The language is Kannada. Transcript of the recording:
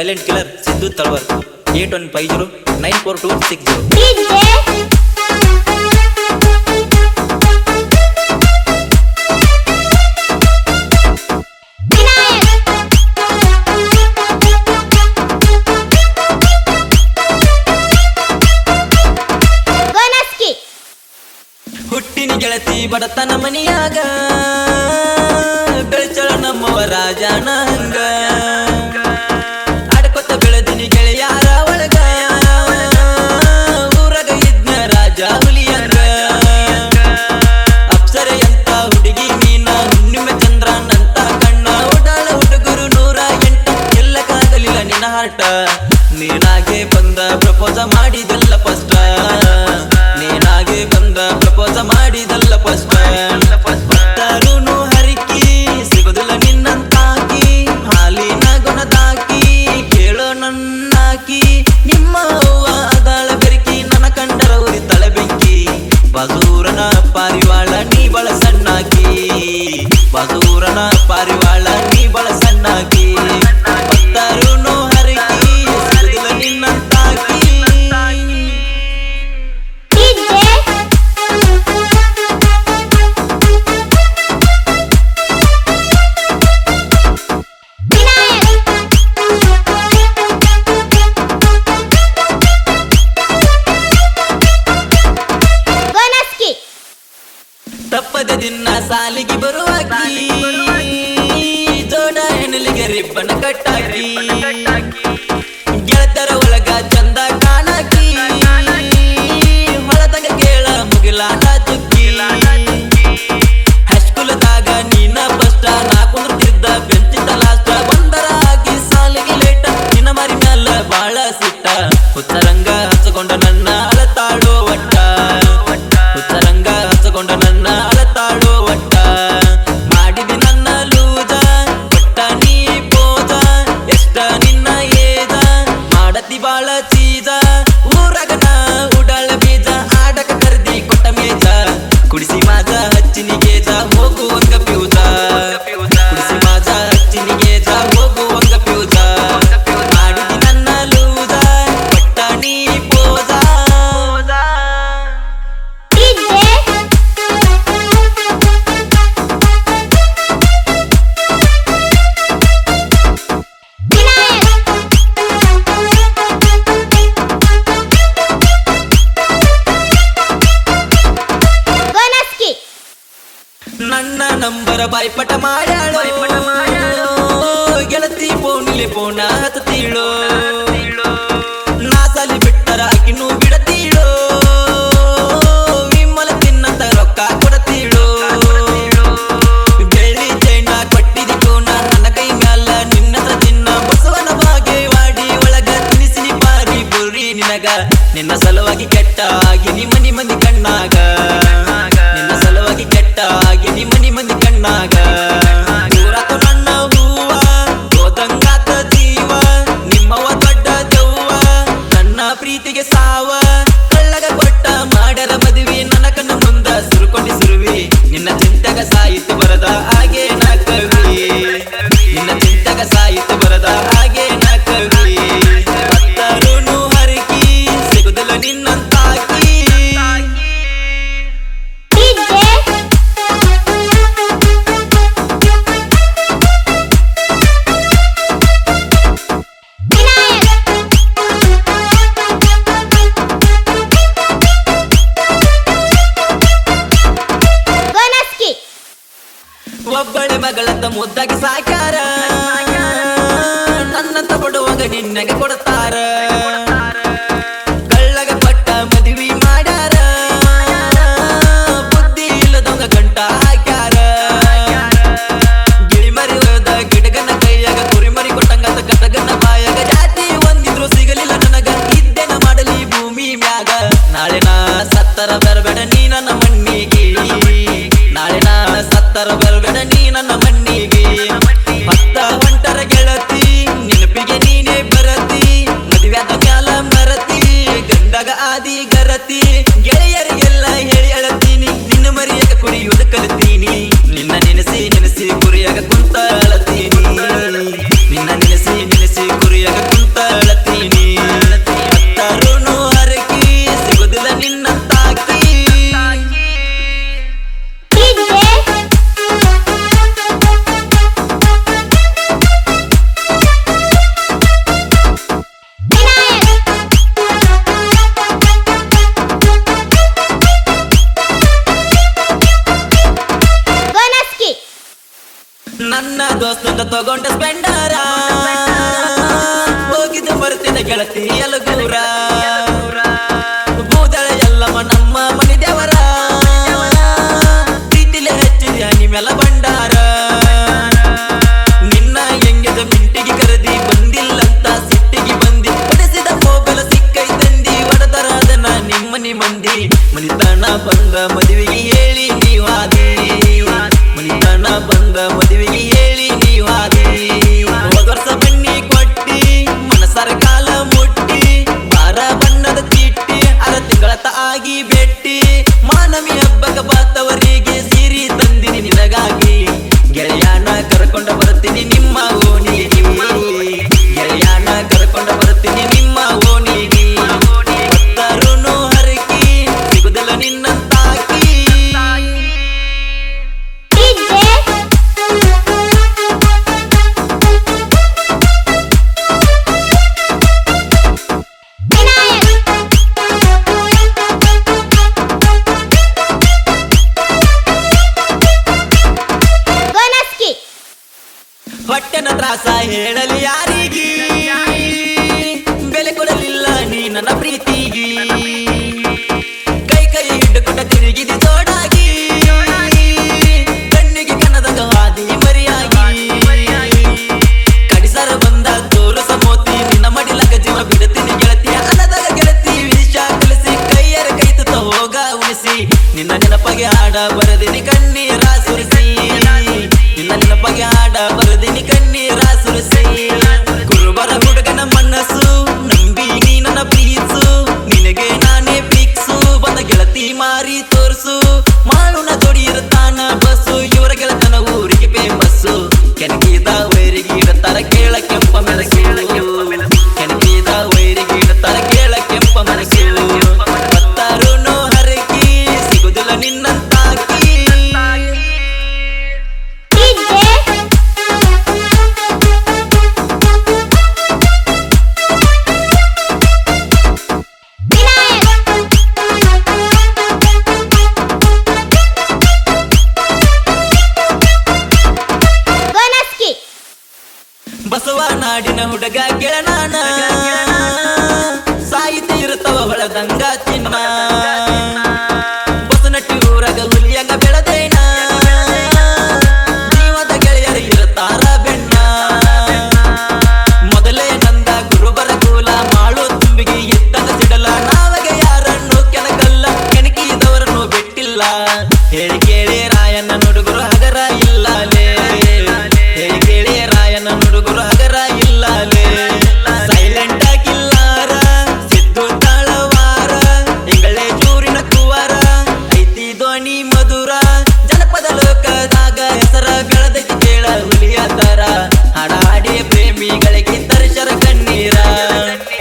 silent killer Siddu Talawar eight one five zero nine four two six zero DJ Vinayak Gonaski ಹುಟ್ಟಿನ ಗೆಳತಿ ಬಡತನ ಮನಿಯಾಗ ಬೆಳಚಳ ನಮ್ಮವ ರಾಜನ ಹಂಗ ಆಡ್ಕೊತ ಬೆಳೆದಿನಿ ಗೆಳೆಯಾರ ಒಳಗ ಊರಾಗ ಇದ್ನ ರಾಜ ಹುಲಿಯಂಗ ಅಪ್ಸರೆ ಅಂತ ಹುಡುಗಿ ನೀನ ಹುಣ್ಣಿಮೆ ಚಂದ್ರನಂತ ಕಣ್ಣ ಓಡಾಳ ಹುಡುಗರು ನೂರ ಎಂಟ ಎಲ್ಲಕ್ಕಾಗಲಿಲ್ಲ ನಿನ್ನ ಹಾಟ ನೀನಾಗೆ ಬಂದ ಪ್ರಪೋಸ ಮಾಡಿದೆಲ್ಲ ಫಸ್ಟ್ ನೀನಾಗೆ ಬಂದ ಪ್ರಪೋಸ ಮಾಡಿದೆಲ್ಲ ಫಸ್ಟ್ ತರುನು ಹರಿಕಿ ಸಿಗೋದಿಲ್ಲ ನಿನ್ನಂತಾಕಿ ಹಾಲಿನ ಗುಣದಾಕಿ ಕೇಳೋ ನನ್ನಾಕಿ ನಿಮ್ಮ ಅವ್ವ ಅದಾಳ ಬೆರಕಿ ನನ್ನ ಕಂಡರ ಉರಿತಳ ಬೆಂಕಿ ಬಸೂರನ ಪಾರಿವಾಳ ನೀ ಬಳ ಸಣ್ಣಾಕಿ ಬಸೂರನ ಪಾರಿವಾಳ ನೀ ಬಳ ಸಣ್ಣಾಕಿ ತರುನು ಹರಿಕಿ ಸಿಗೋದಿಲ್ಲ ನಿನ್ನಂತಾಕಿ DJ ವಿನಾಯಕ್ ಗೋನಸ್ಕಿ ತಪ್ಪದ ದಿನ ಸಾಲಿಗೆ ಬರುವಾಗಿ ಜೋಡ ಹೆಣಲಿಗೆ ರಿಬ್ಬನ ಕಟ್ಟಾಕಿ ಗೆಳತರ ಒಳಗ ಚಂದ ಕಾಣಾಕಿ ಹೊಳದಾಗ ಕೇಳ ಮುಗಿಲಾಟ ಚುಕ್ಕಿ ಹೈಸ್ಕೂಲದಾಗ ನೀನ ಫಸ್ಟ್ ನಾ ಕುಂದ್ರತಿದ್ದ ಬೆಂಚಿದ್ದ ಲಾಸ್ಟ್ ಬಂದರ ಆಗಿ ಸಾಲಿಗೆ ಲೇಟ ನಿನ್ನ ಮರಿ ಮ್ಯಾಲ ಬಾಳ ಸಿಟ್ಟ ಹುಚ್ಚರಂಗ ಹಚ್ಚಕೊಂಡ ನನ್ನ ಅಳತಾಡೋ ಒಟ್ಟ ಹುಚ್ಚರಂಗ ಹಚ್ಚಕೊಂಡ ನನ್ನ ಅಳತಾಡೋ ಒಟ್ಟ ಮಾಡಿದಿ ನನ್ನ ಲೂಜ ಕೊಟ್ಟ ನೀ ಪೋಜ ಎಷ್ಟ ನಿನ್ನ ಏಜ ಮಾಡತಿ ಬಾಳ ಚೀಜ ಊರಗನ ಉಡಾಳ ಬೀಜ ಆಡಕ ಕರ್ದಿ ಕೊಟ್ಟ ಮೇಜ ಕುಡಿಸಿ ಮಾಜ ಹಚ್ಚಿನಿ ಗೇಜ ಹೋಗುವಂಗ ಪ್ಯೂಜ ಕುಡಿಸಿ ಮಾಜ ಹಚ್ಚಿನಿ ಗೇಜ ಹೋಗುವಂಗ ಪ್ಯೂಜ ಮಾಡಿದಿ ನನ್ನ ಲೂಜ ಕೊಟ್ಟ ನೀ ಪೋಜ DJ ವಿನಾಯಕ್ ಗೋನಸ್ಕಿ ನನ್ನ ನಂಬರ ಬಾಯ್ಪಟ ಮಾಡ್ಯಾಳೋ ಗೆಳತಿ ಫೋನಿಲೆ ಫೋನ ಹತ್ತೀಳೋ ನಾ ಸಾಲಿ ಬಿಟ್ಟರ ಆಕಿನೂ ಬಿಡತೀಳೋ ವಿಮಲ ತಿನ್ನಂತ ರೊಕ್ಕ ಕೊಡತೀಳೋ ಬೆಳ್ಳಿ ಚೈನ ಕೊಟ್ಟಿದಿ ಕೋನ ನನ್ನ ಕೈ ಮ್ಯಾಲ ನಿನ್ನ ಚಿನ್ನ ಬಸವನ ಬಾಗೇವಾಡಿ ಒಳಗ ತಿನಿಸಿನಿ ಪಾರಿ ಪುರಿ ನಿನಗ ನಿನ್ನ ಸಲುವಾಗಿ ಕೆಟ್ಟ ಆಗಿ ಮನಿ ಮಂದಿ ಕಣ್ಣಾಗ ನಿನ್ನ ಸಲುವಾಗಿ ಕೆಟ್ಟ ಆಗಿ ಮನಿ ಮಂದಿ ಕಣ್ಣಾಗ ಊರಾತು ನನ್ನ ಹೂವ ಹೋದಂಗಾತ ಜೀವ ನಿಮ್ಮವ ದೊಡ್ಡ ದೆವ್ವ ನನ್ನ ಪ್ರೀತಿಗೆ ಸಾವ ಕಳ್ಳಗ ಕೊಟ್ಟ ಮಾಡರ ಮದುವೆ ನನ್ನ ಕಣ್ಣ ಮುಂದ ಸುರುಕೊಂಡಿ ಸುರುವಿ ನಿನ್ನ ಚಿಂತೆಗ ಸಾಹಿತ್ಯ ಬರದ ಹಾಗೆ ನಾ ಕವಿ ನಿನ್ನ ಚಿಂತೆಗ ಸಾಹಿತ್ಯ ಬರದ ಹಾಗೆ ನಾ ಕವಿ ಹತ್ತರುನು ಹರಕಿ ಸಿಗುದಿಲ್ಲ ನಿನ್ನಂತಾಕಿ DJ ವಿನಾಯಕ್ ಗೋನಸ್ಕಿ ಒಬ್ಬಳೆ ಮಗಳಂತ ಮುದ್ದಾಗಿ ಸಾಕ್ಯಾರ ನನ್ನಂತ ಕೊಡುವಾಗ ನಿನ್ನಗೆ ಕೊಡ್ತಾರ ಕಳ್ಳಗ ಪಟ್ಟ ಮದುವೆ ಮಾಡ್ಯಾರ ಬುದ್ಧಿ ಇಲ್ಲದವಂಗ ಗಂಟ ಹಾಕ್ಯಾರ ಗಿಳಿಮರಿ ಹೋದ ಗಿಡಗನ ಕೈಯಾಗ ಕುರಿಮರಿ ಕೊಟ್ಟಂಗಾತ ಕಟಗನ ಬಾಯಾಗ ಜಾತಿ ಒಂದಿದ್ರು ಸಿಗಲಿಲ್ಲ ನನಗ ಇದ್ದೇನ ಮಾಡಲಿ ಭೂಮಿ ಮ್ಯಾಗ ನಾಳೆ ನಾ ಸತ್ತರ ಬರಬೇಡ ನೀ ನನ್ನ ಮಣ್ಣಿಗೆ ನಾಳೆ ನಾ ಸತ್ತರ ಬರಬೇಡ ನೀ ನನ್ನ ಮಣ್ಣಿಗೆ ಭಕ್ತ ಹೊಂಟರ ಗೆಳತಿ ನೆನಪಿಗೆ ನೀನೇ ಬರತಿ ಮದುವೆ ದೋಸ್ತಂದ ತಗೊಂಡ ಸ್ಪೆಂಡರ ಹೋಗಿದ್ದು ಬರ್ತಿದ್ದ ಗೆಳತಿ ಎಲಗೂರ ಬೂದಳ ಎಲ್ಲಮ್ಮ ನಮ್ಮ ಮನೆ ದೇವರ ಪ್ರೀತಿಲೆ ಹೆಚ್ಚಿದ ನಿಮ್ಮೆಲ್ಲ ಭಂಡಾರ ನಿನ್ನ ಹೆಂಗದ ಮಿಂಟಿಗೆ ಕರೆದಿ ಬಂದಿಲ್ಲಂತ ಸಿಟ್ಟಿಗೆ ಬಂದಿ ಹೊಡೆಸಿದ ಮೊಬೈಲ್ ಸಿಕ್ಕೈ ತಂದಿ ಒಡದರ ಅದನ್ನ ನಿಮ್ಮನಿ ಮಂದಿ ಮನಿತನ ಬಂದ ಮದುವೆಗೆ ಹೇಳಿ ನೀವಾದಿ ಮನಿತನ ಬಂದ ಮದುವೆಗೆ ಹೇಳಿ ನೀವಾದಿ ಹೋದ ವರ್ಷ ಬನ್ನಿ ಕೊಟ್ಟಿ ಮನಸರ ಕಾಲ ಮುಟ್ಟಿ ಬಾರ ಬಣ್ಣದ ಚೀಟಿ ಅರ ತಿಂಗಳತ ಆಗಿ ಬೆಟ್ಟಿ ಮಾನವಿ ಹಬ್ಬಕ ಬಾತವರಿಗೆ ಸೀರಿ ತಂದಿನಿ ನಿನಗಾಗಿ ಗೆಳೆಯಾನ ಕರ್ಕೊಂಡ ಬರ್ತೀನಿ ನಿಮ್ಮ ಓಣಿಗೆ ಗೆಳೆಯಾನ ಕರ್ಕೊಂಡ ಬರ್ತೀನಿ ನಿಮ್ಮ ಓಣಿಗೆ ಭಕ್ತರುನು ಹರಕಿ ಸಿಗುದಲ್ಲ ನಿನ್ನಂತಾಕಿ ಡಿಜೆ ವಿನಾಯಕ್ ಗೋನಸ್ಕಿ ಹೊಟ್ಟೆನ ತ್ರಾಸ ಹೇಳಲಿ ಯಾರಿಗಿ ಬೆಲೆ ಕೊಡಲಿಲ್ಲ ನೀ ನನ್ನ ಪ್ರೀತಿಗಿ ಕೈ ಕೈ ಹಿಡ್ಕೊಂಡ ತಿರುಗಿದಿ ಜೋಡಾಗಿ ಕಣ್ಣಿಗೆ ಕನ್ನದ ಹಾದಿ ಮರಿಯಾಗಿ ಕಡಿಸರ ಬಂದ ತೋರಸ ಮೋತಿ ನಿನ್ನ ಮಡಿಲಕ ಜೀವ ಬಿಡುತ್ತೀನಿ ಗೆಳತಿಯ ಅನ್ನದಾಗ ಗೆಳತಿ ವಿಷ ಕಲಿಸಿ ಕೈಯರ ಕೈ ತುತ್ತ ಹೋಗ ಉಳಿಸಿ ನಿನ್ನ ನೆನಪಗೆ ಹಾಡ ಬರದಿನಿ ಕಣ್ಣೀರ ಸುರಿಸಿ ನಿನ್ನ ನೆನಪಗೆ ಹಾಡ ಬರದಿನಿ ಕಣ್ಣೀರ ಸುರಿಸಿ ಕುರುಬರ ಹುಡುಗನ ಮನಸ್ಸು ನಂಬಿ ನೀ ನನ್ನ ಪ್ರೀತ್ಸು ನಿನಗೆ ನಾನೇ ಫಿಕ್ಸು ಬಂದ ಗೆಳತಿ ಮಾರಿ ತೋರ್ಸು ಮಾಳುನ ಜೋಡಿ ಇರುತ್ತಾನ ಬಸ್ಸು ಇವರ ಗೆಳತನ ಊರಿಗೆ ಫೇಮಸ್ಸು ಕೆನಕಿದ ವೈರಿಗೆ ಇಡತಾರ ಕೇಳ ಕೆಂಪ ಮೆಣಸು ಕೆನಕಿದ ವೈರಿಗೆ ಇಡತಾರ ಕೇಳ ಕೆಂಪ ಮೆಣಸು ಭಕ್ತರುನು ಹರಕಿ ಸಿಗುದಿಲ್ಲ ನಿನ್ನಂತಾಕಿ ಡಿಜೆ ವಿನಾಯಕ್ ಗೋನಸ್ಕಿ ಬಸವ ನಾಡಿನ ಹುಡುಗ ಗೆಳನಾನ ಸಾಹಿತ್ಯ ಇರುತ್ತವ ಹೊಳದಂಗ ಚಿನ್ನ ಬಸನಟ್ಟಿ ಊರಾಗ ಹುಲಿಯಂಗ ಬೆಳದೇನ ಜೀವದ ಗೆಳೆಯರು ಇರುತ್ತಾರ ಬೆಣ್ಣ ಮೊದಲೇ ನಂದ ಗುರುಬರ ಕೂಲ ಮಾಳು ತುಂಬಿಗೆ ಇದ್ದಾಗ ಸಿಡಲ ನಾವಗೆ ಯಾರನ್ನು ಕೆಳಗಲ್ಲ ಕೆಣಕಿದವರನ್ನು ಬಿಟ್ಟಿಲ್ಲ ಹೇಳಿ ಕೇಳಿ ರಾಯಣ್ಣ ನುಡುಗರು ಹಗರ ಇಲ್ಲಲೇ ಹೇಳಿ ಕೇಳಿ ರಾಯಣ್ಣ ನುಡುಗರು ಹಗರ ಇಲ್ಲಲೇ ಸೈಲೆಂಟ್ ಆಗಿಲ್ಲಾರ ಸಿದ್ದು ತಾಳವಾರ ಎಂಗಳೇ ಜೂರಿನ ಕುವಾರ ಐತಿ ಧ್ವನಿ ಮಧುರ ಜನಪದ ಲೋಕದಾಗ ಹೆಸರ ಬೆಳೆದೈತಿ ಕೇಳ ಹುಲಿಯ ತರ ಹಾಡಾಡಿ ಪ್ರೇಮಿಗಳಿಗೆ ತರಿಸರ ಕಣ್ಣೀರ